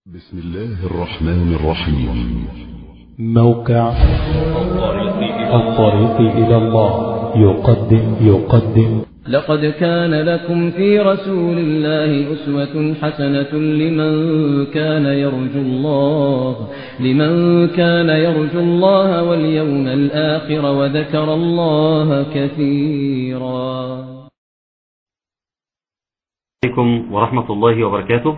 بسم الله الرحمن الرحيم موقع الطريق إلى الله يقدم يقدم لقد كان لكم في رسول الله أسوة حسنة لمن كان يرجو الله لمن كان يرجو الله واليوم الآخر وذكر الله كثيرا عليكم ورحمة الله وبركاته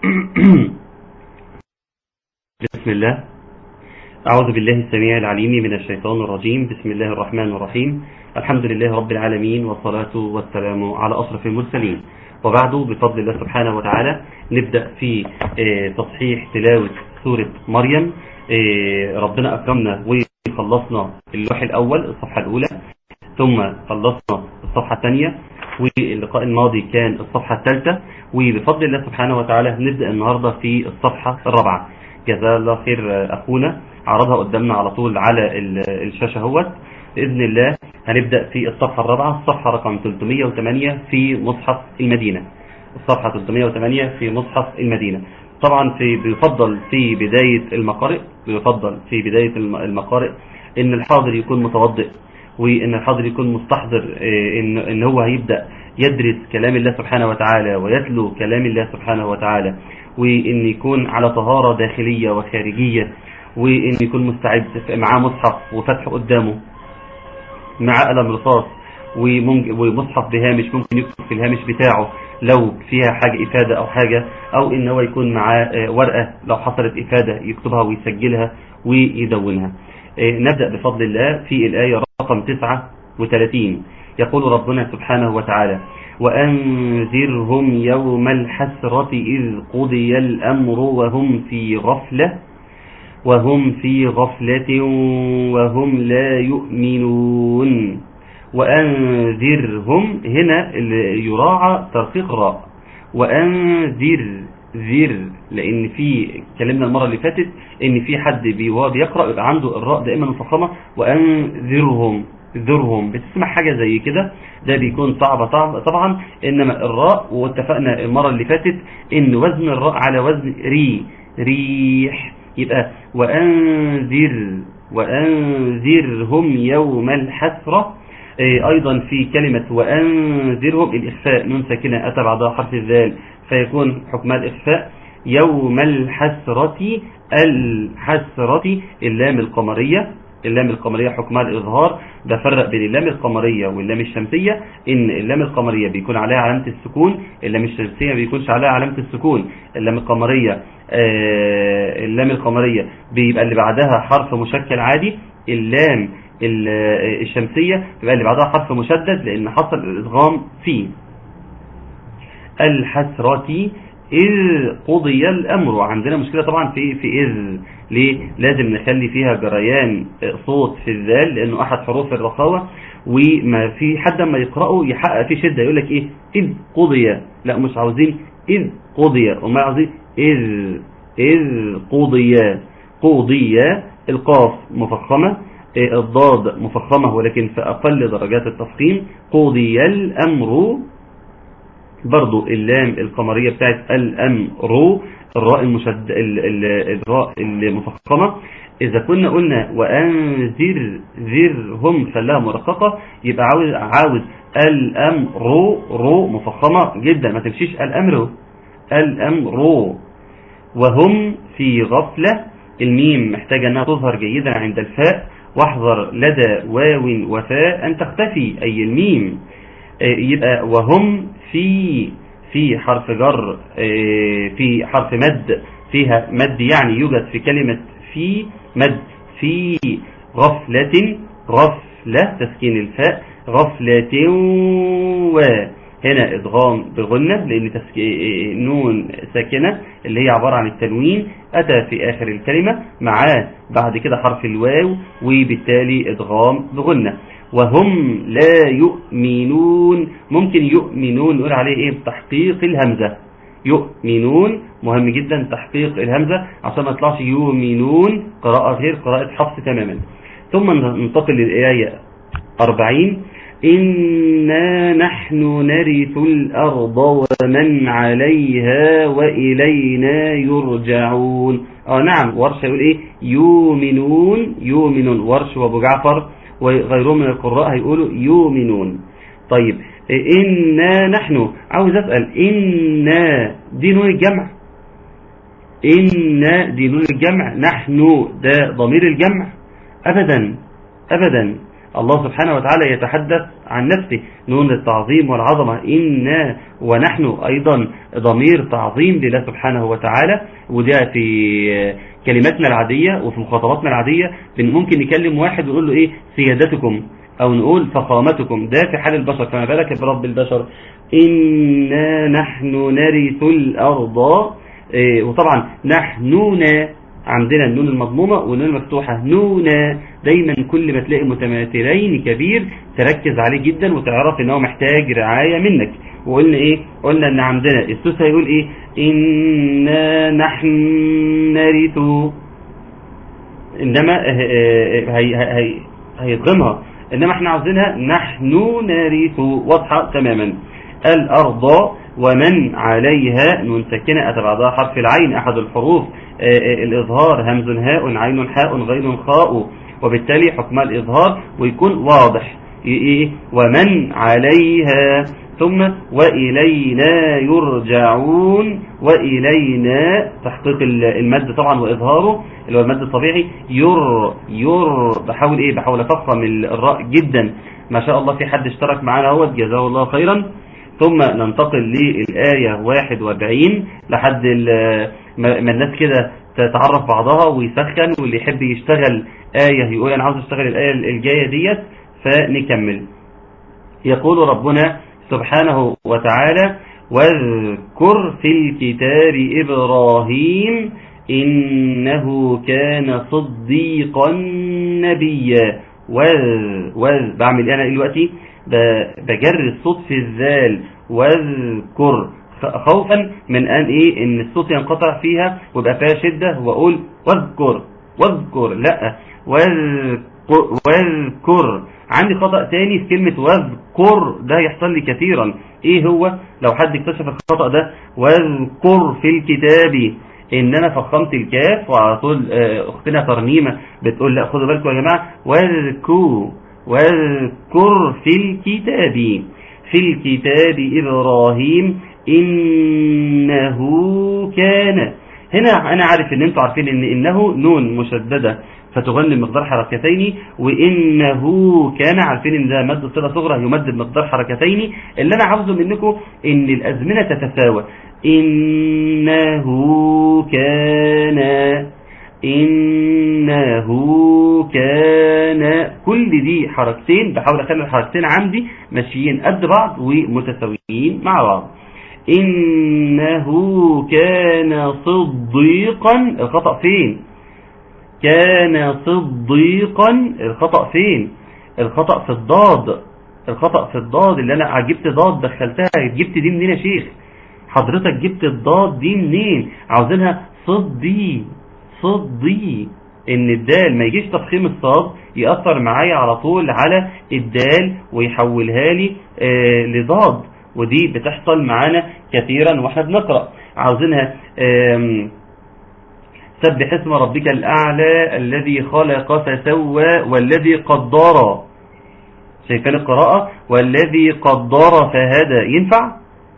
بسم الله أعوذ بالله السميع العليم من الشيطان الرجيم بسم الله الرحمن الرحيم الحمد لله رب العالمين والصلاة والسلام على أشرف المرسلين وبعد بفضل الله سبحانه وتعالى نبدأ في آه، تصحيح تلاوة سورة مريم آه، ربنا أكرمنا وخلصنا اللوح الأول الصفحة الأولى ثم خلصنا الصفحة الثانية واللقاء الماضي كان الصفحة الثالثة وبفضل الله سبحانه وتعالى نبدأ النهاردة في الصفحة الرابعة جزاه الله خير أخونا عرضها قدامنا على طول على ال- الشاشة اهوت بإذن الله هنبدأ في الصفحة الرابعة الصفحة رقم 308 في مصحف المدينة الصفحة 308 في مصحف المدينة طبعا في بيفضل في بداية المقارئ بيفضل في بداية الم- المقارئ ان الحاضر يكون متوضئ وان الحاضر يكون مستحضر آه، ان ان هو هيبدا يدرس كلام الله سبحانه وتعالى ويتلو كلام الله سبحانه وتعالى وان يكون على طهاره داخليه وخارجيه وان يكون مستعد معاه مصحف وفتحه قدامه مع قلم رصاص وممكن- ومصحف بهامش ممكن يكتب في الهامش بتاعه لو فيها حاجة إفادة أو حاجة أو إن هو يكون معاه آه، ورقة لو حصلت إفادة يكتبها ويسجلها ويدونها آه، نبدأ بفضل الله في الآية رقم 39 يقول ربنا سبحانه وتعالى وأنذرهم يوم الحسرة إذ قضي الأمر وهم في غفلة وهم في غفلة وهم لا يؤمنون وأنذرهم هنا اللي يراعى ترقيق راء وأنذر ذر لأن في اتكلمنا المرة اللي فاتت إن في حد بي- وهو بيقرأ يبقى عنده الراء دائما مفخمة وأنذرهم ذرهم بتسمع حاجة زي كده ده بيكون صعب طبعا طبعا إنما الراء واتفقنا المرة اللي فاتت إن وزن الراء على وزن ري ريح يبقى وأنذر وأنذرهم يوم الحسرة إيه، أيضا في كلمة وأنذرهم الإخفاء نون ساكنة أتى بعدها حرف الذال فيكون حكمها الإخفاء يوم الحسرة الحسرة اللام القمرية اللام القمرية حكمها الإظهار بفرق بين اللام القمرية واللام الشمسية إن اللام القمرية بيكون عليها علامة السكون اللام الشمسية ما بيكونش عليها علامة السكون اللام القمرية آه، اللام القمرية بيبقى اللي بعدها حرف مشكل عادي اللام ال- آه، الشمسية بيبقى اللي بعدها حرف مشدد لأن حصل الإدغام فيه الحسرة إذ قضي الأمر عندنا مشكلة طبعا في في إذ ليه لازم نخلي فيها جريان صوت في الذال لأنه أحد حروف الرخاوة وما في حد ما يقرأه يحقق فيه شدة يقول لك إيه إذ قضي لا مش عاوزين إذ قضي وما عاوزين إذ إذ قضي قضي القاف مفخمة إيه، الضاد مفخمة ولكن في أقل درجات التفخيم قضي الأمر برضو اللام القمرية بتاعت الأمر الراء المشد ال- ال- الراء المفخمة إذا كنا قلنا وأنذر ذرهم خلاها مرققة يبقى عاوز عاوز الأمر رو مفخمة جدا ما تمشيش الأمر الأمر وهم في غفلة الميم محتاجة أنها تظهر جيدا عند الفاء واحذر لدى واو وفاء أن تختفي أي الميم آه، يبقى وهم في في حرف جر آه، في حرف مد فيها مد يعني يوجد في كلمة في مد في غفلة غفلة تسكين الفاء غفلة و هنا ادغام بغنة لان تسك... آه، نون ساكنة اللي هي عبارة عن التنوين اتى في اخر الكلمة معاه بعد كده حرف الواو وبالتالي ادغام بغنة وهم لا يؤمنون ممكن يؤمنون نقول عليه ايه تحقيق الهمزة يؤمنون مهم جدا تحقيق الهمزة عشان ما يطلعش يؤمنون قراءة غير قراءة حفص تماما ثم ننتقل للآية 40 إنا نحن نرث الأرض ومن عليها وإلينا يرجعون آه نعم ورش يقول إيه يؤمنون يؤمنون ورش وابو جعفر وغيرهم من القراء هيقولوا يؤمنون طيب إنا نحن عاوز أسأل إنا دي نون الجمع إنا دي نون الجمع نحن ده ضمير الجمع أبدا أبدا الله سبحانه وتعالى يتحدث عن نفسه نون التعظيم والعظمة إنا ونحن أيضا ضمير تعظيم لله سبحانه وتعالى وده في كلماتنا العادية وفي مخاطباتنا العادية ممكن نكلم واحد ونقول له إيه سيادتكم أو نقول فخامتكم ده في حال البشر فما بالك برب البشر إنا نحن نرث الأرض إيه وطبعا نحننا عندنا النون المضمومة والنون المفتوحة نونا دايما كل ما تلاقي متماثلين كبير تركز عليه جدا وتعرف ان هو محتاج رعاية منك وقلنا ايه قلنا ان عندنا السوس هيقول ايه إنا نحن نرث انما هي هي هيضغمها انما احنا عاوزينها نحن نرث واضحة تماما الارض ومن عليها نون ساكنة أتى بعدها حرف العين أحد الحروف الإظهار همز هاء عين حاء غين خاء وبالتالي حكم الإظهار ويكون واضح إيه ومن عليها ثم وإلينا يرجعون وإلينا تحقيق المد طبعا وإظهاره اللي هو المد الطبيعي ير ير بحاول إيه بحاول أفخم الراء جدا ما شاء الله في حد اشترك معنا اهوت جزاه الله خيرا ثم ننتقل للآية 41 لحد ما الناس كده تتعرف بعضها ويسخن واللي يحب يشتغل آية يقول أنا عاوز أشتغل الآية الجاية ديت فنكمل يقول ربنا سبحانه وتعالى واذكر في الكتاب إبراهيم إنه كان صديقا نبيا وذ وذ بعمل أنا دلوقتي بجر الصوت في الذال واذكر خوفا من أن إيه إن الصوت ينقطع فيها ويبقى فيها شدة وأقول واذكر واذكر لا واذكر, واذكر عندي خطأ تاني في كلمة واذكر ده يحصل لي كثيرا ايه هو لو حد اكتشف الخطأ ده واذكر في الكتاب ان انا فخمت الكاف وعلى طول اختنا ترنيمة بتقول لا خدوا بالكم يا جماعة واذكر واذكر في الكتاب في الكتاب إبراهيم إنه كان هنا أنا عارف إن أنتوا عارفين إن إنه نون مشددة فتغني بمقدار حركتين وإنه كان عارفين إن ده مد صلة صغرى يمد بمقدار حركتين اللي أنا عاوزه منكم إن الأزمنة تتساوى إنه كان إنه كان كل دي حركتين بحاول أخلي الحركتين عندي ماشيين قد بعض ومتساويين مع بعض إنه كان صديقا الخطأ فين كان صديقا الخطأ فين الخطأ في الضاد الخطأ في الضاد اللي أنا جبت ضاد دخلتها جبت دي منين يا شيخ حضرتك جبت الضاد دي منين عاوزينها صدي صدي ان الدال ما يجيش تفخيم الصاد يأثر معايا على طول على الدال ويحولها لي آه لضاد ودي بتحصل معانا كثيرا واحنا بنقرأ عاوزينها سبح اسم ربك الأعلى الذي خلق فسوى والذي قدر شايفين القراءة والذي قدر فهدى ينفع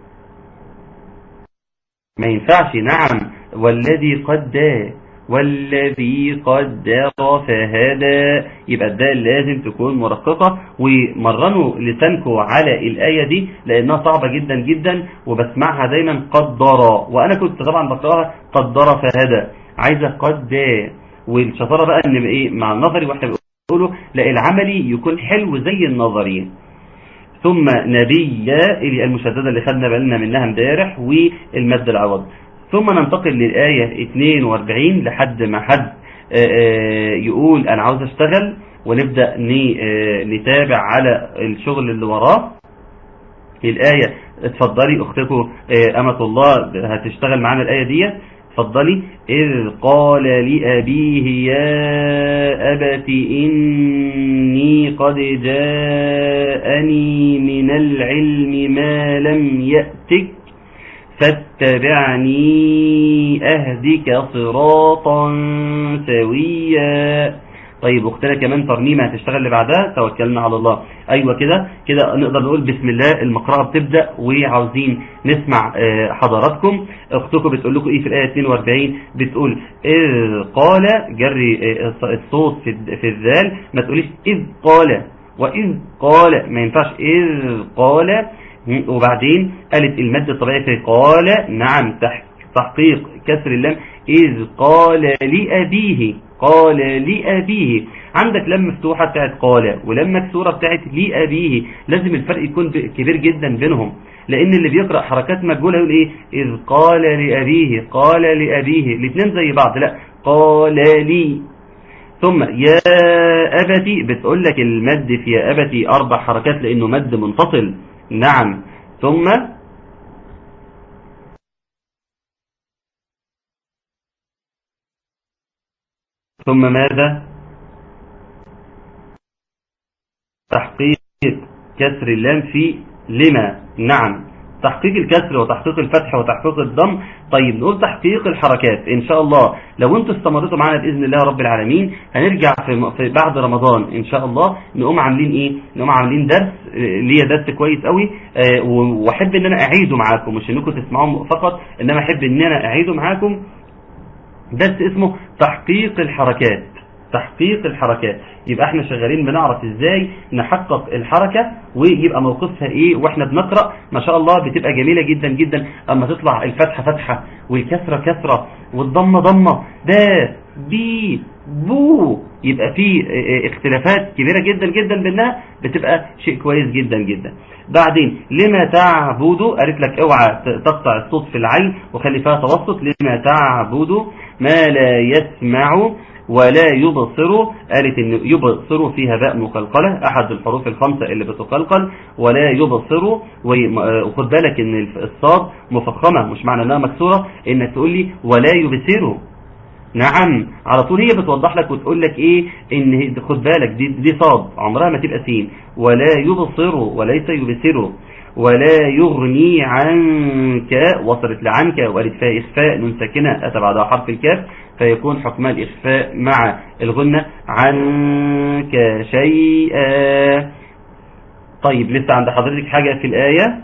ما ينفعش نعم والذي قدر والذي قدر فهدى يبقى الدال لازم تكون مرققة ومرنوا لسانكم على الآية دي لأنها صعبة جدا جدا وبسمعها دايما قدر وأنا كنت طبعا بقراها قدر فهدى عايزة قد والشطارة بقى ان ايه مع النظري واحنا بنقوله لا العملي يكون حلو زي النظري ثم نبيا اللي المشددة اللي خدنا بالنا منها امبارح والمد العوض ثم ننتقل للآية 42 لحد ما حد يقول أنا عاوز أشتغل ونبدأ نتابع على الشغل اللي وراه الآية اتفضلي أختكم أمة الله هتشتغل معانا الآية دي اتفضلي إذ قال لأبيه يا أبت إني قد جاءني من العلم ما لم يأتك فاتبعني أهدك صراطا سويا طيب اختنا كمان ترنيمة هتشتغل اللي بعدها توكلنا على الله ايوه كده كده نقدر نقول بسم الله المقرأة بتبدأ وعاوزين نسمع آه، حضراتكم اختكم بتقول لكم ايه في الآية 42 بتقول اذ قال جري آه، الصوت في الد- في الذال ما تقوليش اذ قال واذ قال ما ينفعش اذ قال م، وبعدين قالت المد الطبيعي في قال نعم تح- تحقيق كسر اللام إذ قال لأبيه قال لأبيه عندك لم مفتوحة بتاعت قال ولم مكسورة بتاعت لأبيه لازم الفرق يكون ب- كبير جدا بينهم لأن اللي بيقرأ حركات مجهولة يقول إيه إذ قال لأبيه قال لأبيه الاثنين زي بعض لا قال لي ثم يا أبتي بتقول لك المد في يا أبتي أربع حركات لأنه مد منفصل نعم ثم ثم ماذا تحقيق كسر اللام في لما نعم تحقيق الكسر وتحقيق الفتح وتحقيق الضم طيب نقول تحقيق الحركات ان شاء الله لو انتوا استمرتوا معانا باذن الله رب العالمين هنرجع في, في بعد رمضان ان شاء الله نقوم عاملين ايه نقوم عاملين درس آه، ليا درس كويس قوي آه، و- واحب ان انا اعيده معاكم مش انكم تسمعوه فقط انما احب ان انا اعيده معاكم درس اسمه تحقيق الحركات تحقيق الحركات يبقى احنا شغالين بنعرف ازاي نحقق الحركة ويبقى موقفها ايه واحنا بنقرأ ما شاء الله بتبقى جميلة جدا جدا اما تطلع الفتحة فتحة والكسرة كسرة والضمة ضمة دا بي بو يبقى في اه، اه، اختلافات كبيرة جدا جدا بينها بتبقى شيء كويس جدا جدا بعدين لما تعبد قالت لك اوعى ت- تقطع الصوت في العين وخلي فيها توسط لما تعبد ما لا يسمع ولا يبصر قالت ان يبصر فيها باء مقلقلة احد الحروف الخمسة اللي بتقلقل ولا يبصر وي- آه، وخد بالك ان الف- الصاد مفخمة مش معنى انها مكسورة انك تقول لي ولا يبصر نعم على طول هي بتوضح لك وتقول لك ايه ان هي- خد بالك دي, دي صاد عمرها ما تبقى سين ولا يبصر وليس يبصر ولا يغني عنك وصلت لعنك وقالت فيها إخفاء نون ساكنة أتى بعدها حرف الكاف فيكون حكم الإخفاء مع الغنة عنك شيئا طيب لسه عند حضرتك حاجة في الآية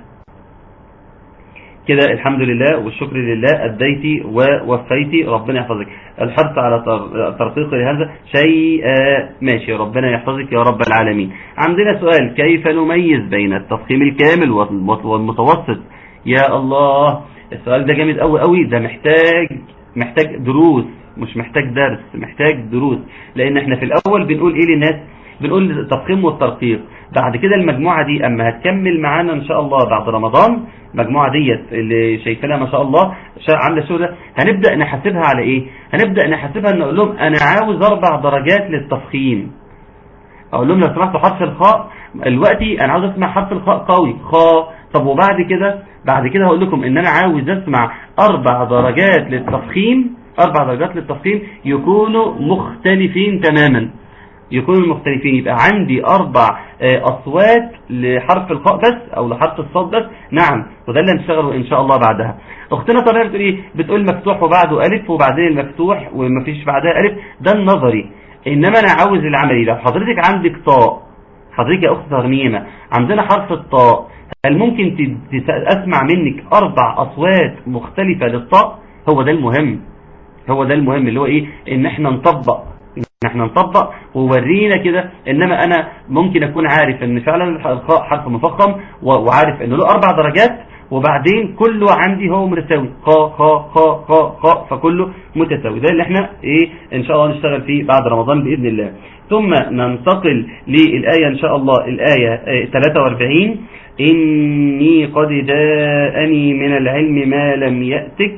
كده الحمد لله والشكر لله أديتي ووفيتي ربنا يحفظك الحرص على تر- ترقيق لهذا شيئا ماشي ربنا يحفظك يا رب العالمين عندنا سؤال كيف نميز بين التفخيم الكامل والمت- والمتوسط يا الله السؤال ده جامد قوي قوي ده محتاج محتاج دروس مش محتاج درس محتاج دروس لان احنا في الاول بنقول ايه للناس بنقول التفخيم والترقيق بعد كده المجموعة دي اما هتكمل معانا ان شاء الله بعد رمضان المجموعة ديت اللي شايفينها ما شاء الله شا- عاملة شغل هنبدأ نحاسبها على ايه هنبدأ نحاسبها ان نقول لهم انا عاوز اربع درجات للتفخيم اقول لهم لو سمحتوا حرف الخاء دلوقتي انا عاوز اسمع حرف الخاء قوي خاء طب وبعد كده بعد كده هقول لكم ان انا عاوز اسمع اربع درجات للتفخيم اربع درجات للتفخيم يكونوا مختلفين تماما يكونوا مختلفين يبقى عندي اربع آه، اصوات لحرف الخاء بس او لحرف الصاد بس نعم وده اللي هنشتغله ان شاء الله بعدها اختنا طبعا بتقول ايه بتقول مفتوح وبعده الف وبعدين المفتوح ومفيش بعدها الف ده النظري انما انا عاوز العملي لو حضرتك عندك طاء حضرتك يا اخت ترميمه عندنا حرف الطاء هل ممكن ت- تس- اسمع منك اربع اصوات مختلفه للطاء هو ده المهم هو ده المهم اللي هو ايه ان احنا نطبق ان احنا نطبق وورينا كده انما انا ممكن اكون عارف ان فعلا الخاء حرف مفخم و- وعارف انه له اربع درجات وبعدين كله عندي هو متساوي خا خا خا خا خا فكله متساوي ده اللي احنا ايه ان شاء الله نشتغل فيه بعد رمضان باذن الله ثم ننتقل للايه ان شاء الله الايه آه، 43 اني قد جاءني من العلم ما لم ياتك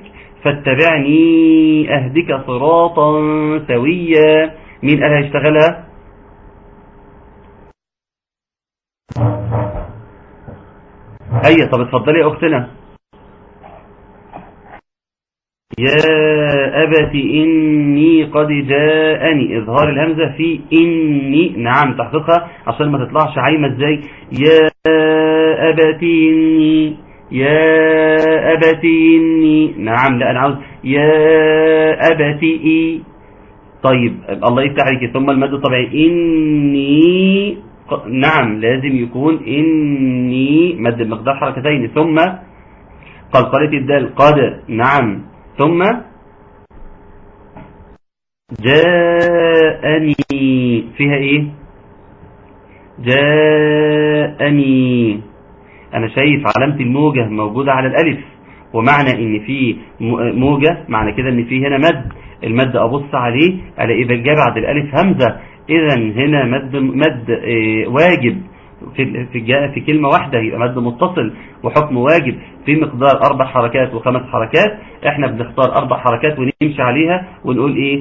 فاتبعني أهدك صراطا سويا مين قال هيشتغلها هيا طب اتفضلي يا أختنا يا أبت إني قد جاءني إظهار الهمزة في إني نعم تحقيقها عشان ما تطلعش عايمة إزاي يا أبت إني يا أبت إني نعم لا أنا عاوز يا أبت إي طيب الله يفتح عليك ثم المد الطبيعي إني ق- نعم لازم يكون إني مد بمقدار حركتين ثم قلقلة الدال قد نعم ثم جاءني فيها ايه جاءني انا شايف علامة الموجة موجودة على الالف ومعنى ان في م- موجة معنى كده ان في هنا مد المد ابص عليه الاقي اذا جاء بعد الالف همزة اذا هنا مد مد آه، واجب في في جاء في كلمة واحدة يبقى مد متصل وحكم واجب في مقدار أربع حركات وخمس حركات احنا بنختار أربع حركات ونمشي عليها ونقول ايه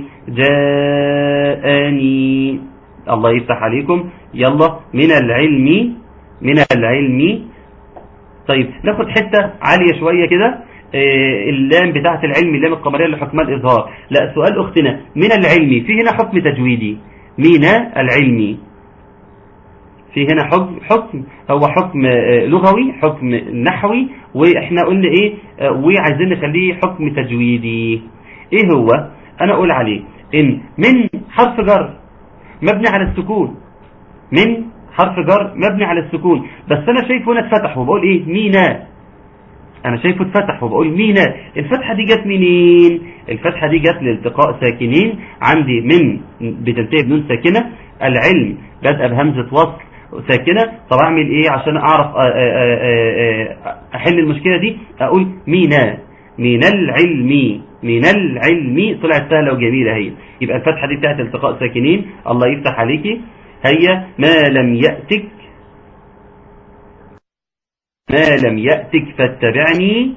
جاءني الله يفتح عليكم يلا من العلم من العلم طيب ناخد حتة عالية شوية كده آه، اللام بتاعة العلم اللام القمرية اللي حكمها الإظهار لا سؤال أختنا من العلم في هنا حكم تجويدي من العلم في هنا حكم حكم هو حكم آه، لغوي حكم نحوي واحنا قلنا ايه آه، وعايزين نخليه حكم تجويدي ايه هو انا اقول عليه ان من حرف جر مبني على السكون من حرف جر مبني على السكون بس انا شايفه هنا اتفتح وبقول ايه مينا انا شايفه اتفتح وبقول مينا الفتحة دي جت منين الفتحة دي جت لالتقاء ساكنين عندي من بتنتهي بنون ساكنة العلم بدأ بهمزة وصل ساكنة طب اعمل ايه عشان اعرف آه، آه، آه، آه، احل المشكلة دي اقول مينا من العلم من العلم طلعت سهلة وجميلة هي يبقى الفتحة دي بتاعت التقاء ساكنين الله يفتح عليكي هي ما لم يأتك ما لم يأتك فاتبعني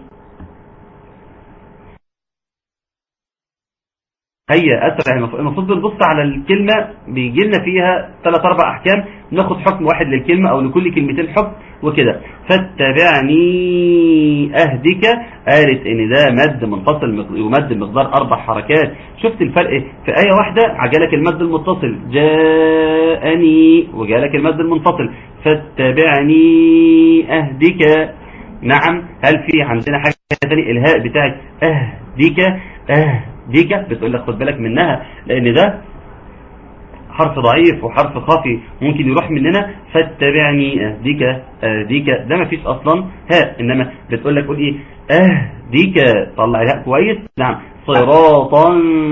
هيا أسرع المفروض بنبص على الكلمة بيجي لنا فيها ثلاث أربع أحكام ناخد حكم واحد للكلمة أو لكل كلمتين حكم وكده فاتبعني أهدك قالت إن ده مد منفصل مق- يمد بمقدار أربع حركات شفت الفرق في آية واحدة عجلك المد المتصل جاءني وجالك المد المنفصل فاتبعني أهدك نعم هل في عندنا حاجة تاني الهاء بتاعت أهديك أهديك بتقول لك خد بالك منها لأن ده حرف ضعيف وحرف خفي ممكن يروح مننا فاتبعني أهديك أهديك ده ما فيش أصلا هاء إنما بتقول لك قول إيه أهديك طلع الهاء كويس نعم صراطا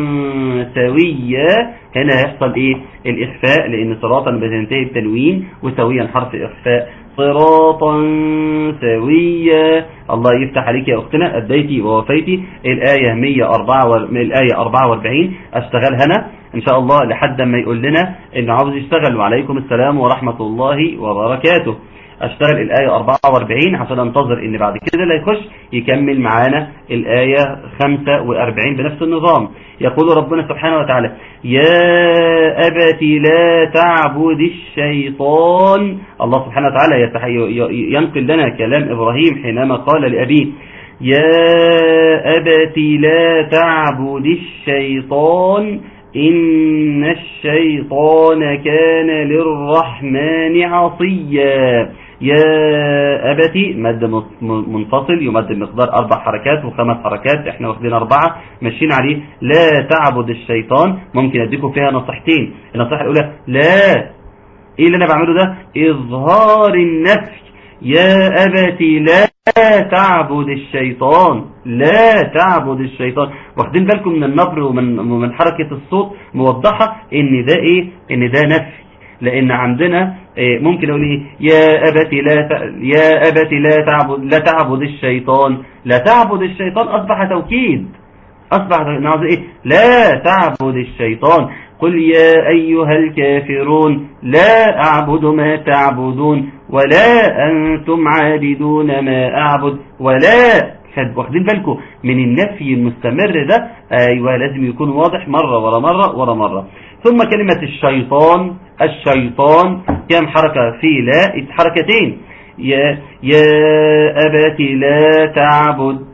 سويا هنا هيحصل ايه الاخفاء لان صراطا بتنتهي بتنوين وسويا حرف اخفاء صراطا سويا الله يفتح عليك يا اختنا اديتي ووفيتي الايه 104 و... الايه 44 اشتغل هنا ان شاء الله لحد ما يقول لنا انه عاوز يشتغل وعليكم السلام ورحمه الله وبركاته اشتغل الآية 44 عشان انتظر ان بعد كده اللي يخش يكمل معانا الآية 45 بنفس النظام يقول ربنا سبحانه وتعالى يا أبت لا تعبد الشيطان الله سبحانه وتعالى يتح- ي- ينقل لنا كلام إبراهيم حينما قال لأبيه يا أبت لا تعبد الشيطان إن الشيطان كان للرحمن عصيا يا أبتي مد مت- منفصل يمد بمقدار أربع حركات وخمس حركات احنا واخدين أربعة ماشيين عليه لا تعبد الشيطان ممكن أديكم فيها نصيحتين النصيحة الأولى لا ايه اللي انا بعمله ده اظهار النفي يا ابتي لا تعبد الشيطان لا تعبد الشيطان واخدين بالكم من النبر ومن ومن حركة الصوت موضحة ان ده ايه ان ده نفي لان عندنا إيه ممكن اقول ايه يا ابتي لا ت... يا ابتي لا تعبد لا تعبد الشيطان لا تعبد الشيطان اصبح توكيد أصبح نعوذ إيه لا تعبد الشيطان قل يا أيها الكافرون لا أعبد ما تعبدون ولا أنتم عابدون ما أعبد ولا خد- واخدين بالكم من النفي المستمر ده أيوة لازم يكون واضح مرة ورا مرة ورا مرة ثم كلمة الشيطان الشيطان كم حركة في لا حركتين يا يا أبت لا تعبد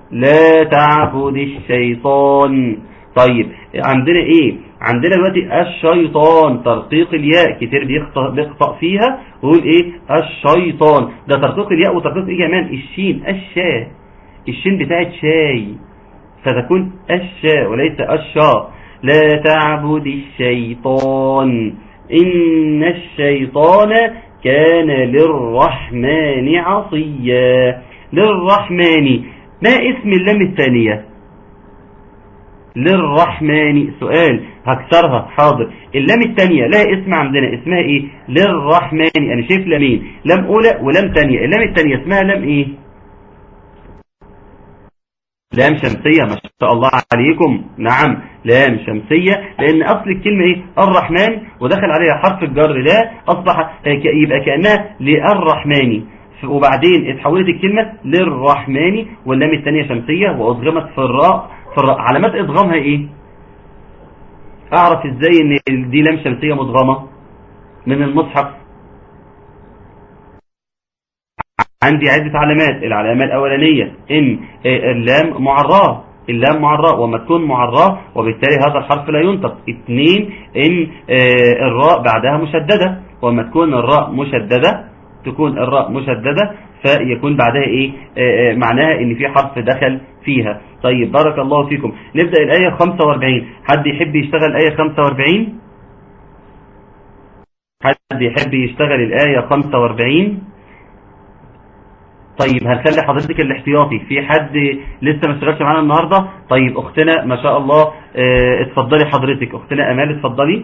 لا تعبد الشيطان طيب عندنا ايه عندنا دلوقتي الشيطان ترقيق الياء كتير بيخطأ, بيخطأ فيها ويقول ايه الشيطان ده ترقيق الياء وترقيق ايه كمان الشين الشاء الشين بتاعت شاي فتكون الشاء وليس الشاء لا تعبد الشيطان إن الشيطان كان للرحمن عصيا للرحمن ما اسم اللام الثانية للرحمن سؤال هكسرها حاضر اللام الثانية لا اسم عندنا اسمها ايه للرحمن انا شايف لامين لام اولى ولام ثانية اللام الثانية اسمها لام ايه لام شمسية ما شاء الله عليكم نعم لام شمسية لان اصل الكلمة ايه الرحمن ودخل عليها حرف الجر لا اصبح يبقى كأنها للرحمن وبعدين اتحولت الكلمة للرحمن واللام الثانية شمسية واضغمت في الراء في الراء علامات ادغامها ايه اعرف ازاي ان دي لام شمسية مدغمة من المصحف عندي عدة علامات العلامة الأولانية إن اللام معراه اللام معراه وما تكون معراه وبالتالي هذا الحرف لا ينطق اثنين إن الراء بعدها مشددة وما تكون الراء مشددة تكون الراء مشددة فيكون بعدها إيه معناها إن في حرف دخل فيها طيب بارك الله فيكم نبدأ الآية 45 حد يحب يشتغل الآية 45 حد يحب يشتغل الآية 45 طيب هنخلي حضرتك الاحتياطي في حد لسه ما اشتغلش معانا النهاردة طيب اختنا ما شاء الله اه اتفضلي حضرتك اختنا امال اتفضلي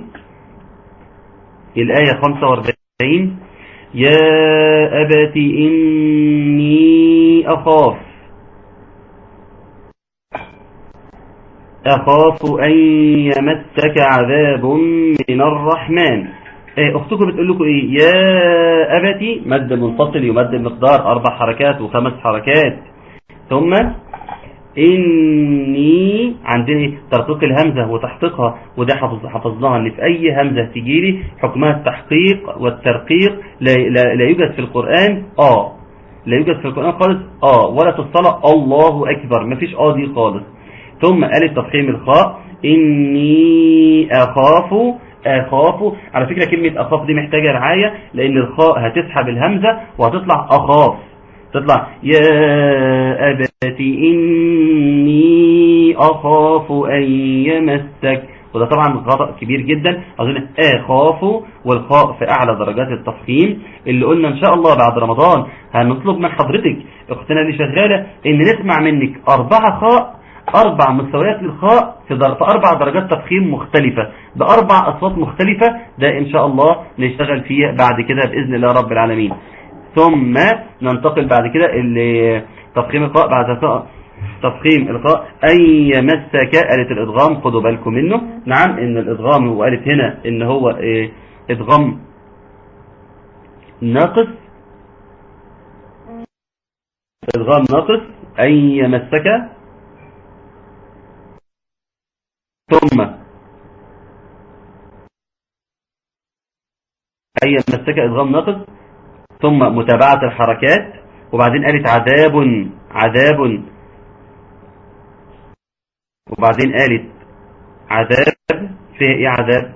الآية 45 يا أبت إني أخاف أخاف أن يمسك عذاب من الرحمن اختكم بتقول لكم ايه يا ابتي مد منفصل يمد المقدار اربع حركات وخمس حركات ثم اني عندنا ايه ترقيق الهمزه وتحقيقها وده حفظ حفظناها ان في اي همزه تيجي لي حكمها التحقيق والترقيق لا, لا, لا يوجد في القران اه لا يوجد في القران خالص اه ولا في الصلاه الله اكبر مفيش اه دي خالص ثم قالت تفخيم الخاء اني اخاف أخاف على فكرة كلمة أخاف دي محتاجة رعاية لأن الخاء هتسحب الهمزة وهتطلع أخاف تطلع يا أبت إني أخاف أن يمسك وده طبعا خطأ كبير جدا أظن أخاف والخاء في أعلى درجات التفخيم اللي قلنا إن شاء الله بعد رمضان هنطلب من حضرتك أختنا اللي شغالة إن نسمع منك أربعة خاء أربع مستويات للخاء في, در... في أربع درجات تفخيم مختلفة بأربع أصوات مختلفة ده إن شاء الله نشتغل فيه بعد كده بإذن الله رب العالمين ثم ننتقل بعد كده تفخيم الخاء بعد تفخيم الخاء أن يمسك آلة الإدغام خدوا بالكم منه نعم إن الإدغام هو آلة هنا إن هو إيه إدغام ناقص إدغام ناقص أن يمسك ثم أي مسك إدغام ناقص ثم متابعة الحركات وبعدين قالت عذاب عذاب وبعدين قالت عذاب فيه ايه عذاب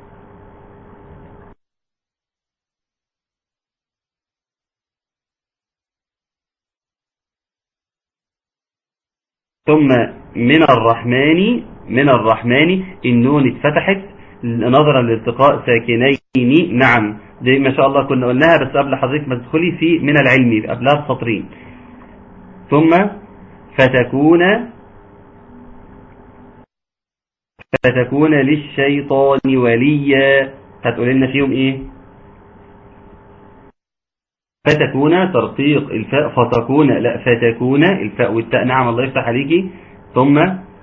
ثم من الرحمن من الرحمن النون اتفتحت نظرا لالتقاء ساكنين نعم دي ما شاء الله كنا قلناها بس قبل حضرتك ما تدخلي في من العلم قبلها بسطرين ثم فتكون فتكون للشيطان وليا هتقول لنا فيهم ايه فتكون ترقيق الفاء فتكون لا فتكون الفاء والتاء نعم الله يفتح عليكي ثم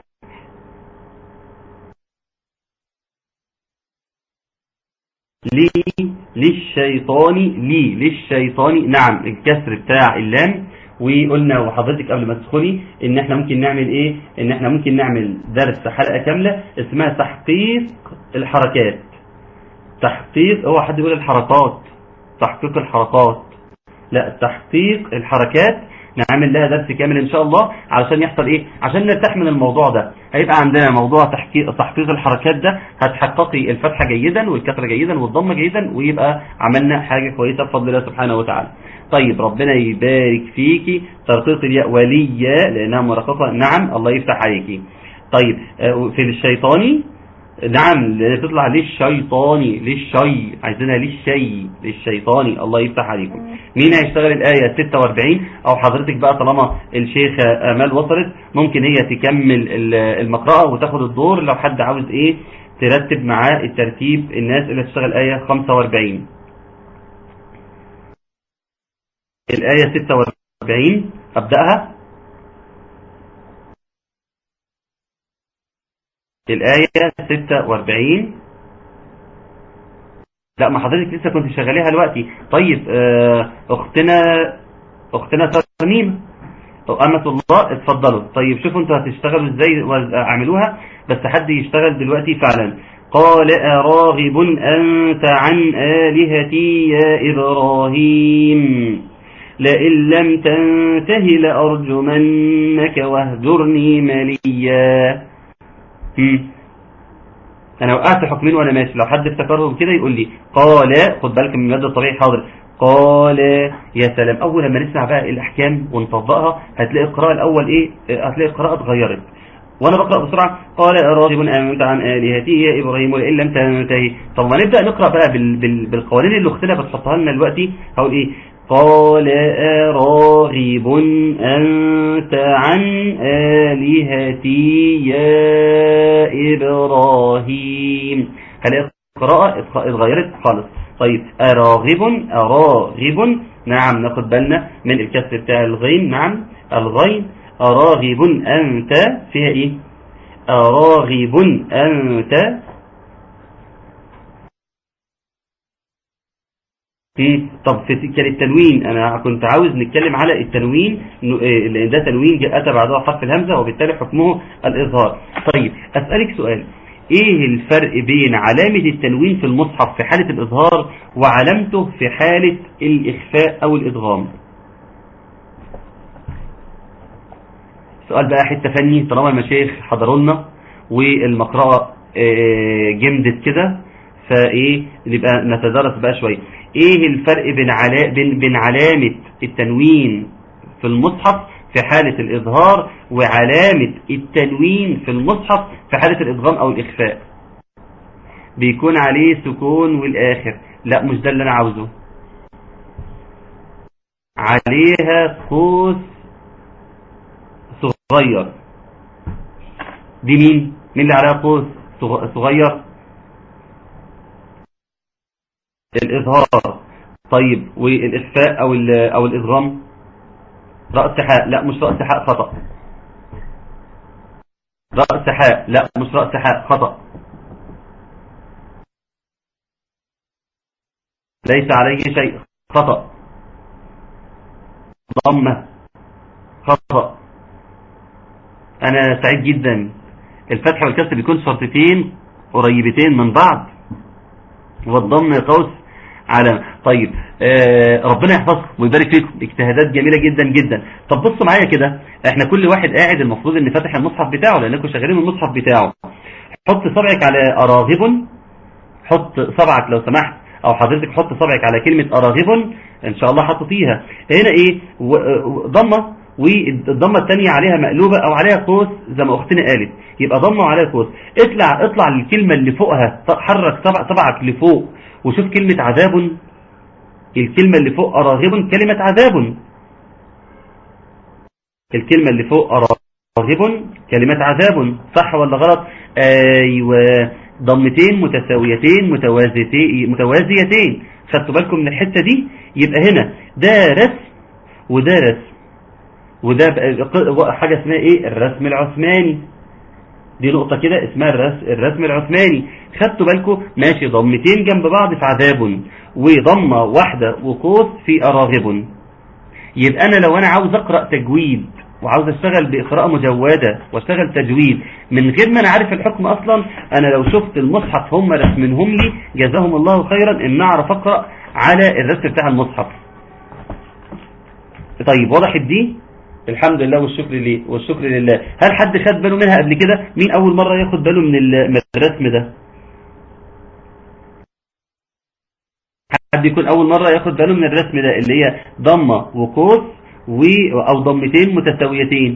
لي للشيطان لي للشيطان نعم الكسر بتاع اللام وقلنا وحضرتك قبل ما تدخلي ان احنا ممكن نعمل ايه ان احنا ممكن نعمل درس حلقة كاملة اسمها تحقيق الحركات تحقيق هو حد يقول الحركات تحقيق الحركات لا تحقيق الحركات نعمل لها درس كامل ان شاء الله علشان يحصل ايه عشان نرتاح من الموضوع ده هيبقى عندنا موضوع تحقيق تحقيق الحركات ده هتحققي الفتحه جيدا والكسره جيدا والضمه جيدا ويبقى عملنا حاجه كويسه بفضل الله سبحانه وتعالى طيب ربنا يبارك فيكي ترقيق الياء وليا لانها مرققه نعم الله يفتح عليكي طيب آه، في الشيطاني نعم لان تطلع للشيطاني للشي عايزينها للشي للشيطاني الله يفتح عليكم مين هيشتغل الآية 46 او حضرتك بقى طالما الشيخة امال وصلت ممكن هي تكمل ال- المقرأة وتاخد الدور لو حد عاوز ايه ترتب معاه الترتيب الناس اللي هتشتغل آية 45 الآية 46 أبدأها الآية 46 لا ما حضرتك لسه كنت شغاليها دلوقتي طيب آه، أختنا أختنا ترنيم أمة الله اتفضلوا طيب شوفوا انتوا هتشتغلوا ازاي واعملوها بس حد يشتغل دلوقتي فعلا قال أراغب أنت عن آلهتي يا إبراهيم لئن لم تنته لأرجمنك واهجرني مليا مم. انا وقعت حكمين وانا ماشي لو حد افتكرهم كده يقول لي قال خد بالك من المد الطبيعي حاضر قال يا سلام اول لما نسمع بقى الاحكام ونطبقها هتلاقي القراءه الاول ايه آه، هتلاقي القراءه اتغيرت وانا بقرا بسرعه قال راغب انت عن الهتي يا ابراهيم ولئن لم تنتهي طب ما نبدا نقرا بقى بال... بال... بالقوانين اللي اختنا بتحطها لنا دلوقتي هقول ايه قال أراغب أنت عن آلهتي يا إبراهيم هلاقي القراءة اتخ- اتغيرت خالص طيب أراغب أراغب نعم ناخد بالنا من الكسر بتاع الغين نعم الغين أراغب أنت فيها إيه أراغب أنت في طب في كان التنوين انا كنت عاوز نتكلم على التنوين ن- إيه، لان ده تنوين جاء اتى بعدها حرف الهمزه وبالتالي حكمه الاظهار طيب اسالك سؤال ايه الفرق بين علامه التنوين في المصحف في حاله الاظهار وعلامته في حاله الاخفاء او الادغام سؤال بقى حته فني طالما المشايخ حضروا لنا والمقرأة آه، جمدت كده فايه نبقى نتدرس بقى شويه ايه الفرق بين علا بين بين علامه التنوين في المصحف في حالة الإظهار وعلامة التنوين في المصحف في حالة الإدغام أو الإخفاء بيكون عليه سكون والآخر لا مش ده اللي أنا عاوزه عليها قوس صغير دي مين مين اللي عليها قوس صغ- صغير الإظهار طيب والإخفاء أو ال- أو الإدغام رأس حاء لا مش رأس حاء خطأ رأس حاء لا مش رأس حاء خطأ ليس عليه شيء خطأ ضمة خطأ أنا سعيد جدا الفتح والكسر بيكون شرطتين قريبتين من بعض والضم قوس علامة طيب آه ربنا يحفظكم ويبارك فيكم اجتهادات جميلة جدا جدا طب بصوا معايا كده احنا كل واحد قاعد المفروض ان فاتح المصحف بتاعه لانكم شغالين المصحف بتاعه حط صبعك على اراغب حط صبعك لو سمحت او حضرتك حط صبعك على كلمة اراغب ان شاء الله حطيتيها هنا ايه و- و- ضمة والضمة الثانية عليها مقلوبة او عليها قوس زي ما اختنا قالت يبقى ضمة وعليها قوس اطلع اطلع للكلمة اللي فوقها ط- حرك صبع صبعك لفوق وشوف كلمة عذاب الكلمة اللي فوق اراغب كلمة عذاب الكلمة اللي فوق راغب كلمة عذاب صح ولا غلط ايوه ضمتين متساويتين متوازيتين متوازيتين خدتوا بالكم من الحتة دي يبقى هنا ده رسم وده رسم وده بقى حاجة اسمها ايه الرسم العثماني دي نقطة كده اسمها الرسم, الرسم العثماني خدتوا بالكم ماشي ضمتين جنب بعض في عذاب وضمة واحدة وقوس في أراغب يبقى أنا لو أنا عاوز أقرأ تجويد وعاوز أشتغل بإقراء مجودة وأشتغل تجويد من غير ما أنا عارف الحكم أصلا أنا لو شفت المصحف هم رسمنهم لي جزاهم الله خيرا إن أعرف أقرأ على الرسم بتاع المصحف طيب وضحت دي الحمد لله والشكر لله والشكر لله هل حد خد باله منها قبل كده مين اول مرة ياخد باله من ال- من الرسم ده حد يكون اول مرة ياخد باله من الرسم ده اللي هي ضمة وقوس و او ضمتين متساويتين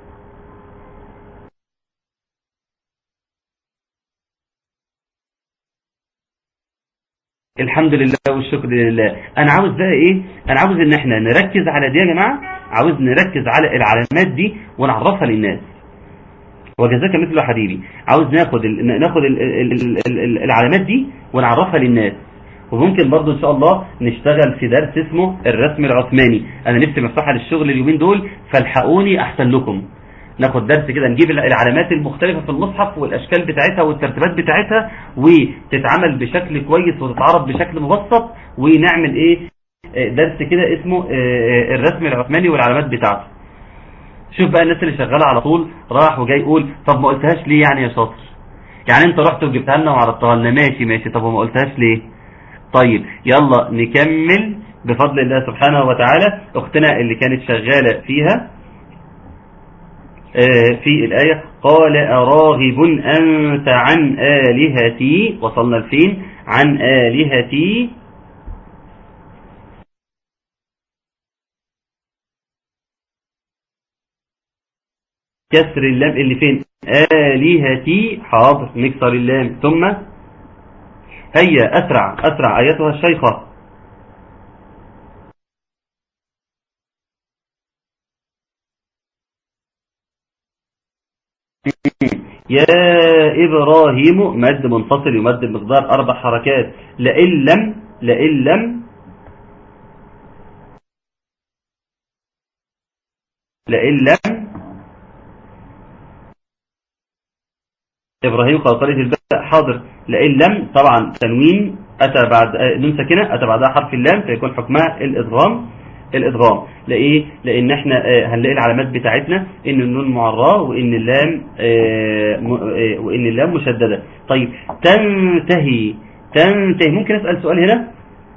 الحمد لله والشكر لله انا عاوز بقى ايه انا عاوز ان احنا نركز على دي يا جماعة عاوز نركز على العلامات دي ونعرفها للناس وجزاك مثل حبيبي عاوز ناخد ال... ناخد ال... ال... ال... ال... العلامات دي ونعرفها للناس وممكن برضو ان شاء الله نشتغل في درس اسمه الرسم العثماني انا نفسي مفتوحه للشغل اليومين دول فالحقوني احسن لكم ناخد درس كده نجيب العلامات المختلفة في المصحف والاشكال بتاعتها والترتيبات بتاعتها وتتعمل بشكل كويس وتتعرض بشكل مبسط ونعمل ايه آه، درس كده اسمه آه، الرسم العثماني والعلامات بتاعته شوف بقى الناس اللي شغالة على طول راح وجاي يقول طب ما قلتهاش ليه يعني يا شاطر يعني انت رحت وجبتها لنا وعرضتها لنا ماشي ماشي طب وما قلتهاش ليه طيب يلا نكمل بفضل الله سبحانه وتعالى اختنا اللي كانت شغالة فيها آه، في الآية قال أراغب أنت عن آلهتي وصلنا لفين عن آلهتي كسر اللام اللي فين آلهتي حاضر نكسر اللام ثم هيا أسرع أسرع أيتها الشيخة يا إبراهيم مد منفصل يمد بمقدار أربع حركات لئن لم لئن لم لئن لم إبراهيم خلطلت الباء حاضر لئن لم طبعا تنوين أتى بعد آه، نون ساكنة أتى بعدها حرف اللام فيكون حكمها الإدغام الإدغام لإيه؟ لأن احنا آه، هنلاقي العلامات بتاعتنا إن النون معراه وإن اللام آه، م- آه، وإن اللام مشددة طيب تنتهي تنتهي ممكن أسأل سؤال هنا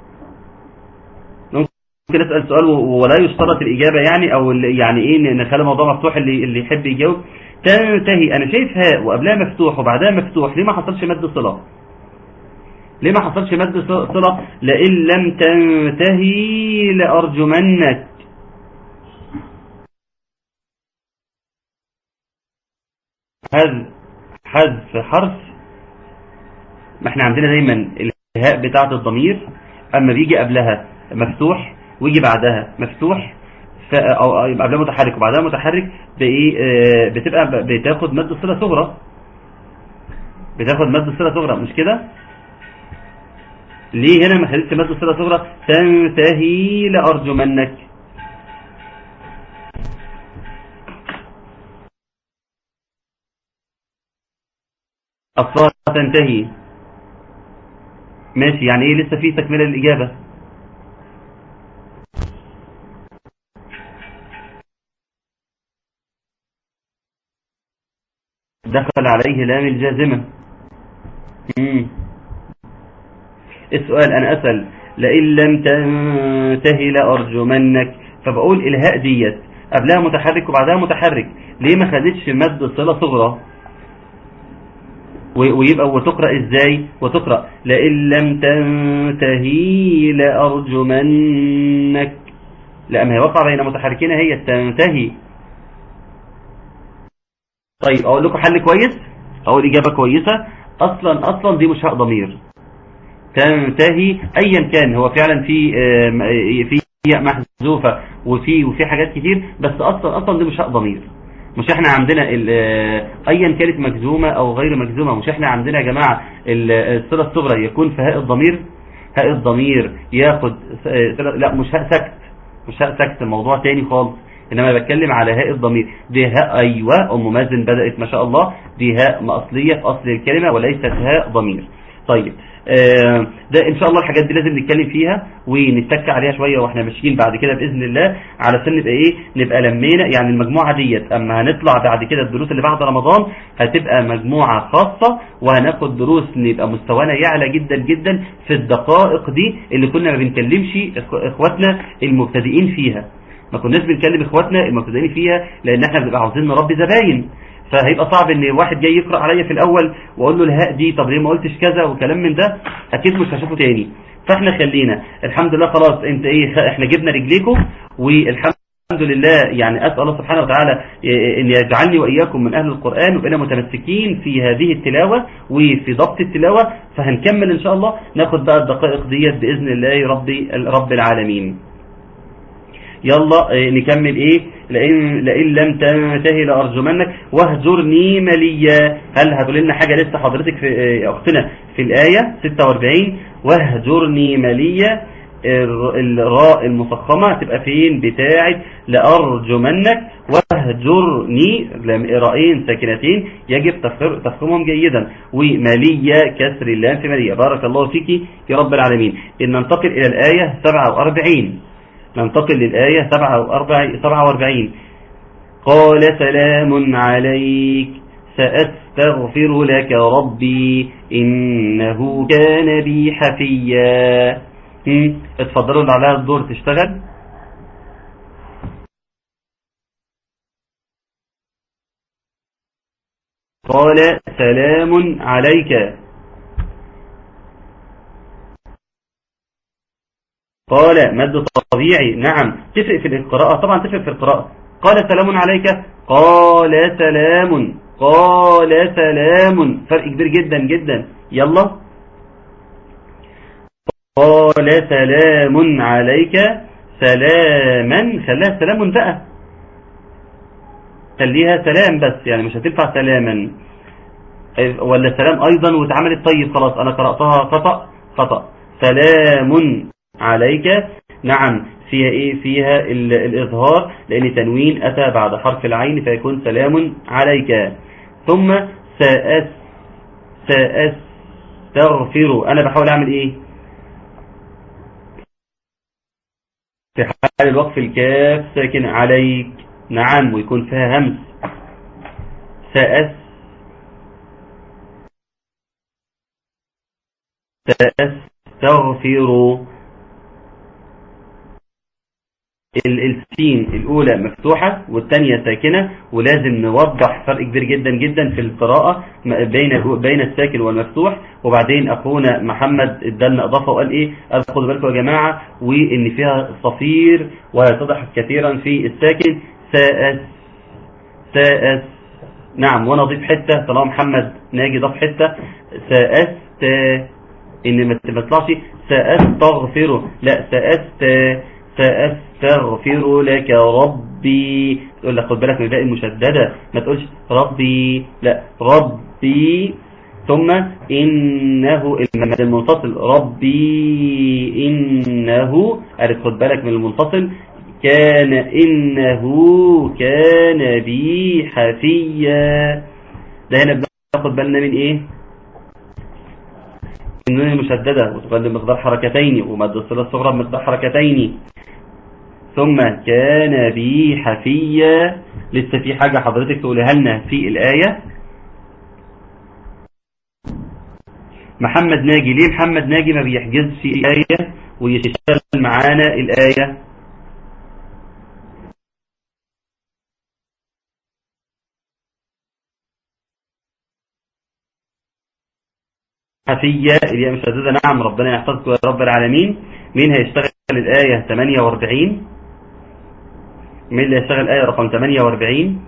ممكن أسأل سؤال و- ولا يشترط الإجابة يعني أو ال- يعني إيه ن- نخلي الموضوع مفتوح اللي اللي يحب يجاوب تنتهي أنا شايف هاء وقبلها مفتوح وبعدها مفتوح ليه ما حصلش مد صلة ليه ما حصلش مد ص- صلة لئن لم تنتهي لأرجمنك حذف حذف حرف ما احنا عندنا دايما الهاء بتاعة الضمير اما بيجي قبلها مفتوح ويجي بعدها مفتوح ف... او أو يبقى قبلها متحرك وبعدها متحرك بايه آه، بتبقى ب- بتاخد مد صلة صغرى بتاخد مد صلة صغرى مش كده ليه هنا ما خدتش مد صلة صغرى تنتهي لأرجمنك أصلا تنتهي ماشي يعني ايه لسه في تكملة الإجابة دخل عليه لام الجازمة مم. السؤال أنا أسأل لئن لم تنتهي لأرجمنك فبقول الهاء ديت قبلها متحرك وبعدها متحرك ليه ما خدتش مد صلة صغرى و- ويبقى وتقرأ ازاي وتقرأ لئن لم تنتهي لأرجمنك لا ما هي وقع بين متحركين هي تنتهي طيب اقول لكم حل كويس اقول اجابة كويسة اصلا اصلا دي مش هاء ضمير تنتهي ايا كان هو فعلا في آم، آه، في ياء محذوفة وفي وفي حاجات كتير بس اصلا اصلا دي مش هاء ضمير مش احنا عندنا ال- آه، ايا كانت مجزومة او غير مجزومة مش احنا عندنا يا جماعة ال- الصلة الصغرى يكون في هاء الضمير هاء الضمير ياخد س- آه، صلة- لا مش هاء سكت مش هاء سكت الموضوع تاني خالص انما بتكلم على هاء الضمير دي هاء ايوه ام مازن بدأت ما شاء الله دي هاء اصلية في اصل الكلمة وليست هاء ضمير طيب آه، ده ان شاء الله الحاجات دي لازم نتكلم فيها ونتك عليها شوية واحنا ماشيين بعد كده باذن الله علشان نبقى ايه نبقى لمينا يعني المجموعة ديت اما هنطلع بعد كده الدروس اللي بعد رمضان هتبقى مجموعة خاصة وهناخد دروس نبقى مستوانا يعلى جدا جدا في الدقائق دي اللي كنا ما بنكلمش إخ- اخواتنا المبتدئين فيها ما كناش بنكلم اخواتنا المبتدئين فيها لان احنا بنبقى عاوزين نربي زباين فهيبقى صعب ان واحد جاي يقرا عليا في الاول واقول له الهاء دي طب ليه ما قلتش كذا وكلام من ده اكيد مش هشوفه تاني فاحنا خلينا الحمد لله خلاص انت ايه خ- احنا جبنا رجليكم والحمد لله يعني اسال الله سبحانه وتعالى إيه، ان يجعلني واياكم من اهل القران وبقينا متمسكين في هذه التلاوه وفي ضبط التلاوه فهنكمل ان شاء الله ناخد بقى الدقائق ديت باذن الله ربي رب العالمين يلا إيه، نكمل ايه لئن, لئن لم تنتهي لارجمنك واهجرني مليا هل هتقول لنا حاجه لسه حضرتك في إيه، اختنا في الايه 46 واهجرني مليا الر- الراء المفخمه تبقى فين بتاعه لارجمنك واهجرني لم- راءين ساكنتين يجب تفخر- تفخيمهم جيدا ومليا كسر اللام في مليا بارك الله فيك يا رب العالمين ان ننتقل الى الايه 47 ننتقل للآية 47 قال سلام عليك سأستغفر لك ربي إنه كان بي حفيا هم، اتفضلوا اللي عليها الدور تشتغل قال سلام عليك قال مد طبيعي نعم تفرق في القراءة طبعا تفرق في القراءة قال سلام عليك قال سلام قال سلام فرق كبير جدا جدا يلا قال سلام عليك سلاما خليها سلام بقى خليها سلام بس يعني مش هتنفع سلاما ولا سلام ايضا واتعملت طيب خلاص انا قرأتها خطأ خطأ سلام عليك نعم فيها ايه فيها ال- الاظهار لان تنوين اتى بعد حرف العين فيكون سلام عليك ثم سأس سأستغفر انا بحاول اعمل ايه في حال الوقف الكاف ساكن عليك نعم ويكون فيها همس سأس سأستغفر ال- السين الأولى مفتوحة والثانية ساكنة ولازم نوضح فرق كبير جدا جدا في القراءة م- بين بين الساكن والمفتوح وبعدين أخونا محمد ادالنا إضافة وقال إيه قال خدوا بالكم يا جماعة وإن فيها صفير ويتضح كثيرا في الساكن سأس سأس نعم وانا اضيف حتة طالما محمد ناجي ضاف حتة سأست ان ما ما تطلعش سأستغفره لا سأست سأستغفر لك ربي تقول لك خد بالك من الباقي المشددة ما تقولش ربي لا ربي ثم إنه المد المنفصل ربي إنه عارف خد بالك من المنفصل كان إنه كان بي حفيا ده هنا بناخد بالنا من إيه النون المشددة وتقدم مقدار حركتين ومد الصلة الصغرى بمقدار حركتين ثم كان بي حفيا لسه في حاجة حضرتك تقولها لنا في الآية محمد ناجي ليه محمد ناجي ما بيحجزش الآية ويشتغل معانا الآية حفية الياء مشددة نعم ربنا يحفظكم يا رب العالمين مين هيشتغل الآية 48 مين اللي هيشتغل الآية رقم 48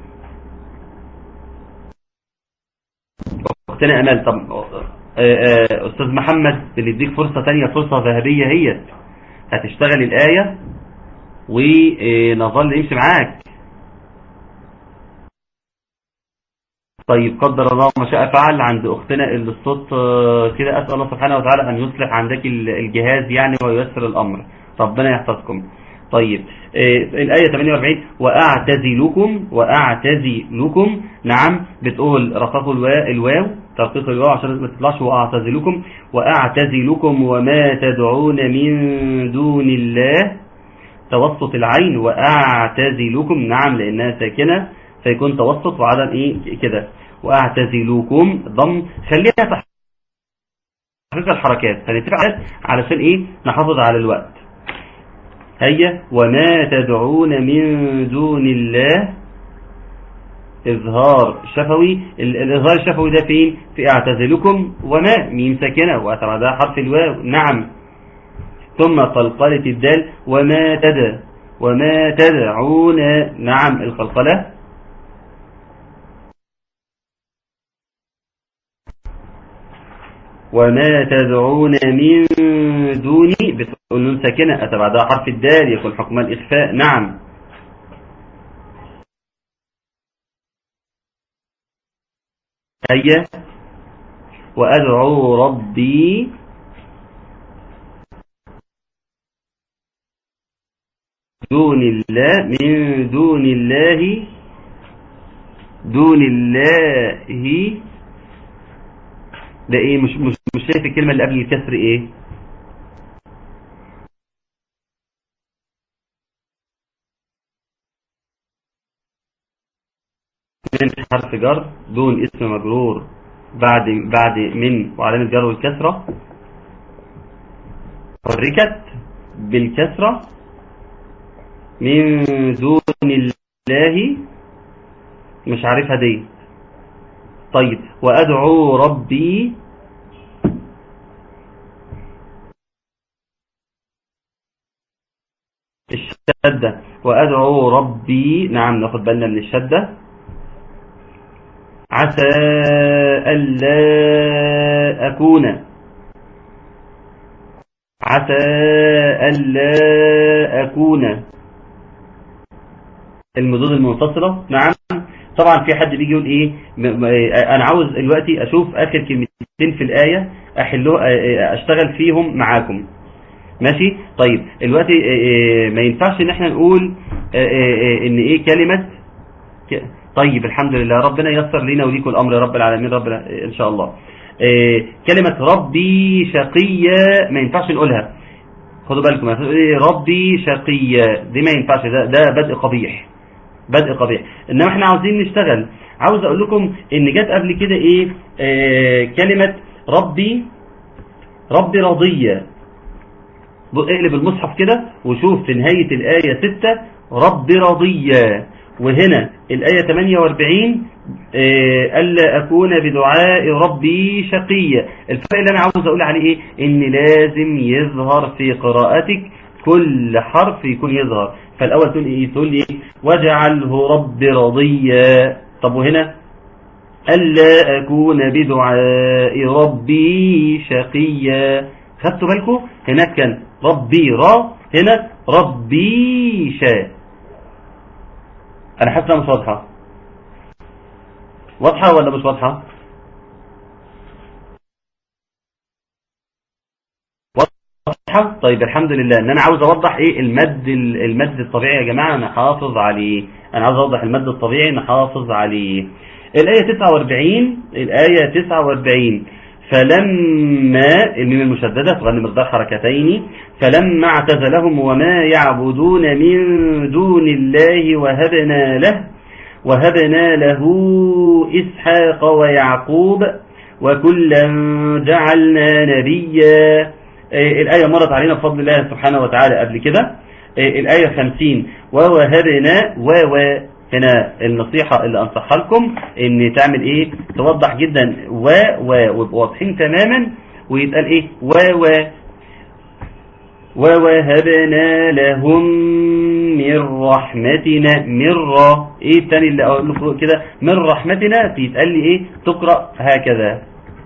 أختنا أمال طب آه، آه، أستاذ محمد اللي يديك فرصة تانية فرصة ذهبية هي هتشتغل الآية ونظل يمشي معاك طيب قدر الله ما شاء فعل عند أختنا اللي الصوت آه، كده أسأل الله سبحانه وتعالى أن يصلح عندك ال- الجهاز يعني وييسر الأمر ربنا يحفظكم طيب آه، الآية 48 وأعتزلكم وأعتزلكم نعم بتقول رقاق الواو الواو ترقيق الواو عشان ما تطلعش وأعتزلكم وأعتزلكم وما تدعون من دون الله توسط العين وأعتزلكم نعم لأنها ساكنة فيكون توسط وعدم إيه كده وأعتزلكم ضم خليها تحقيق الحركات هنتفق على- علشان إيه نحافظ على الوقت هيا وما تدعون من دون الله إظهار شفوي ال- الإظهار الشفوي ده فين في اعتزلكم وما ميم ساكنة وأتبعدها حرف الواو نعم ثم قلقلة الدال وما تدى وما تدعون نعم القلقلة وما تدعون من دوني بتقول نون ساكنة أتى بعدها حرف الدال يكون حكم الإخفاء نعم هيا وأدعو ربي دون الله من دون الله دون الله ده ايه مش مش مش شايف الكلمة اللي قبل الكسر ايه من حرف جر دون اسم مجرور بعد بعد من وعلامة جر والكسرة حركت بالكسرة من دون الله مش عارفها دي طيب وأدعو ربي الشدة وأدعو ربي نعم ناخد بالنا من الشدة عسى ألا أكون عسى ألا أكون المدود المنفصلة نعم طبعا في حد بيجي يقول ايه م- م- انا عاوز دلوقتي اشوف اخر كلمتين في الآية احله اشتغل فيهم معاكم ماشي طيب دلوقتي آه، آه، ما ينفعش ان احنا نقول آه، آه، آه، ان ايه كلمة ك- طيب الحمد لله ربنا ييسر لنا وليكم الامر يا رب العالمين رب الع- ان شاء الله آه، كلمة ربي شقية ما ينفعش نقولها خدوا بالكم ما تقول إيه ربي شقية دي ما ينفعش ده ده بدء قبيح بدء قبيح انما احنا عاوزين نشتغل عاوز اقول لكم ان جت قبل كده ايه آه كلمة ربي ربي رضية اقلب المصحف كده وشوف في نهاية الآية 6 ربي رضية وهنا الآية 48 آه، ألا أكون بدعاء ربي شقيا الفرق اللي أنا عاوز أقول عليه إيه إن لازم يظهر في قراءتك كل حرف يكون يظهر فالأول تقول إيه تقول إيه واجعله ربي رضيا طب وهنا ألا أكون بدعاء ربي شقيا خدتوا بالكم هناك كان ربي را هنا ربي شاء أنا حاسس إنها مش واضحة واضحة ولا مش واضحة واضحة طيب الحمد لله ان انا عاوز اوضح ايه المد المد الطبيعي يا جماعة نحافظ عليه انا عاوز اوضح المد الطبيعي نحافظ عليه الآية 49 الآية 49 فلما الميم المشددة تغني مقدار حركتين فلما اعتزلهم وما يعبدون من دون الله وهبنا له وهبنا له إسحاق ويعقوب وكلا جعلنا نبيا آه، الآية مرت علينا بفضل الله سبحانه وتعالى قبل كده آه، الآية 50 ووهبنا وو هنا النصيحة اللي أنصحها لكم إن تعمل إيه توضح جدا و و ويبقوا واضحين تماما ويتقال إيه و و ووهبنا لهم من رحمتنا من ر ايه التاني اللي اقول لكم كده من رحمتنا تيتقال لي ايه تقرأ هكذا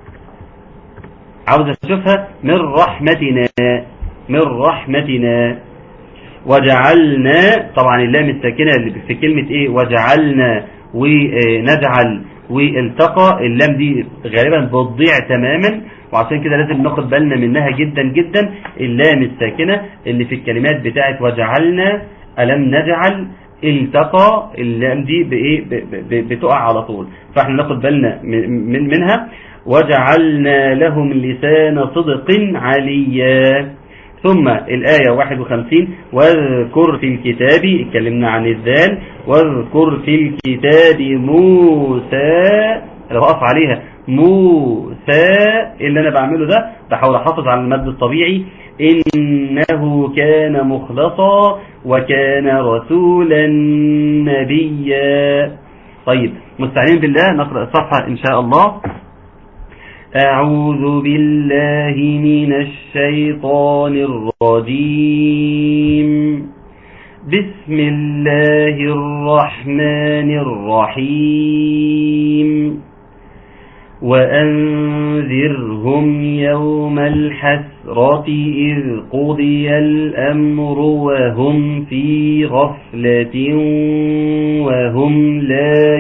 عاوز اشوفها من رحمتنا من رحمتنا وجعلنا طبعا اللام الساكنة اللي في كلمة ايه وجعلنا ونجعل والتقى اللام دي غالبا بتضيع تماما وعشان كده لازم ناخد بالنا منها جدا جدا اللام الساكنة اللي في الكلمات بتاعت وجعلنا ألم نجعل التقى اللام دي بايه ب- ب- بتقع على طول فاحنا ناخد بالنا من من- منها وجعلنا لهم لسان صدق عليا ثم الآية 51 واذكر في الكتاب اتكلمنا عن الذال واذكر في الكتاب موسى لو أقف عليها موسى اللي انا بعمله ده بحاول احافظ على المد الطبيعي انه كان مخلصا وكان رسولا نبيا طيب مستعين بالله نقرأ الصفحة ان شاء الله أعوذ بالله من الشيطان الرجيم بسم الله الرحمن الرحيم وأنذرهم يوم الحسرة إذ قضي الأمر وهم في غفلة وهم لا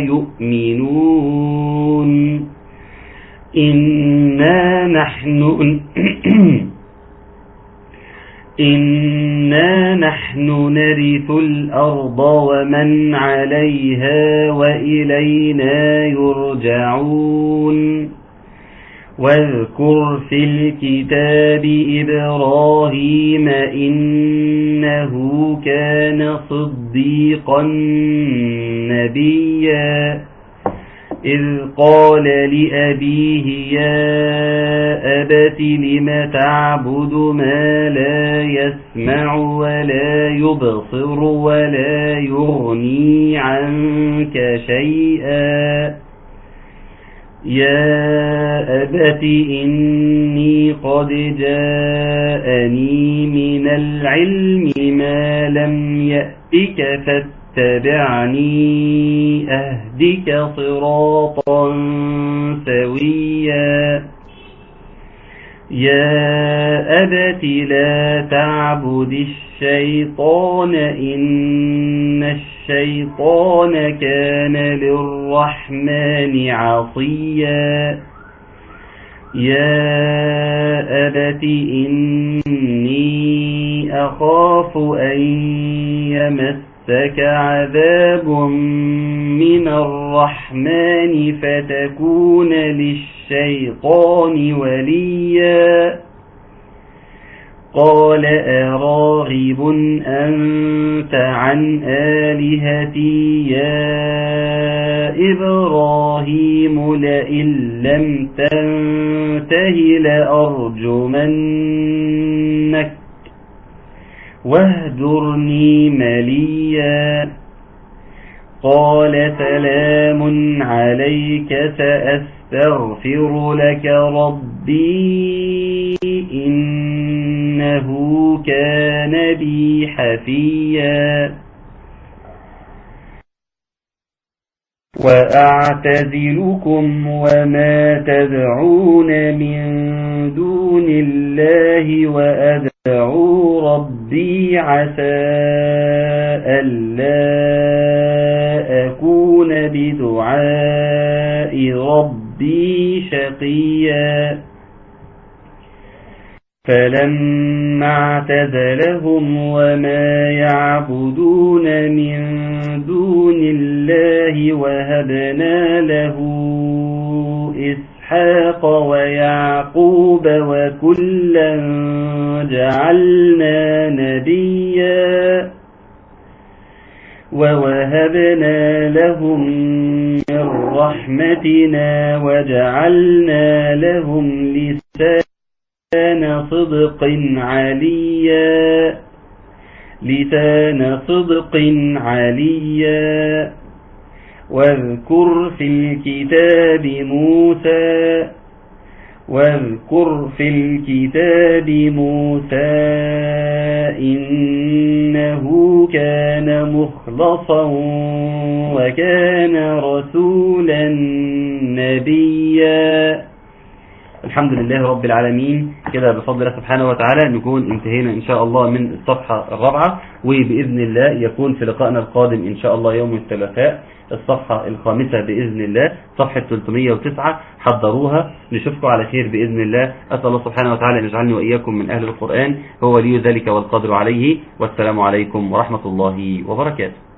يؤمنون إنا نحن إنا نحن نرث الأرض ومن عليها وإلينا يرجعون واذكر في الكتاب إبراهيم إنه كان صديقا نبيا إذ قال لأبيه يا أبت لم تعبد ما لا يسمع ولا يبصر ولا يغني عنك شيئا يا أبت إني قد جاءني من العلم ما لم يأتك فاتبعني أهدك صراطا سويا يا أبت لا تعبد الشيطان إن الشيطان كان للرحمن عصيا يا أبت إني أخاف أن يمسك عذاب من الرحمن فتكون للشيطان وليا قال أراغب أنت عن آلهتي يا إبراهيم لئن لم تنته لأرجمنك واهجرني مليا قال سلام عليك سأستغفر لك ربي إنه كان بي حفيا وأعتزلكم وما تدعون من دون الله وأدعو ربي عسى ألا أكون بدعاء ربي شقيا فلما اعتزلهم وما يعبدون من دون الله وهبنا له إسحاق ويعقوب وكلا جعلنا نبيا ووهبنا لهم من رحمتنا وجعلنا لهم لسان لسان صدق عليا لسان صدق عليا واذكر في الكتاب موسى واذكر في الكتاب موسى إنه كان مخلصا وكان رسولا نبيا الحمد لله رب العالمين كده بفضل الله سبحانه وتعالى نكون انتهينا إن شاء الله من الصفحة الرابعة وبإذن الله يكون في لقائنا القادم إن شاء الله يوم الثلاثاء الصفحة الخامسة بإذن الله صفحة 309 حضروها نشوفكم على خير بإذن الله أسأل الله سبحانه وتعالى أن يجعلني وإياكم من أهل القرآن هو ولي ذلك والقدر عليه والسلام عليكم ورحمة الله وبركاته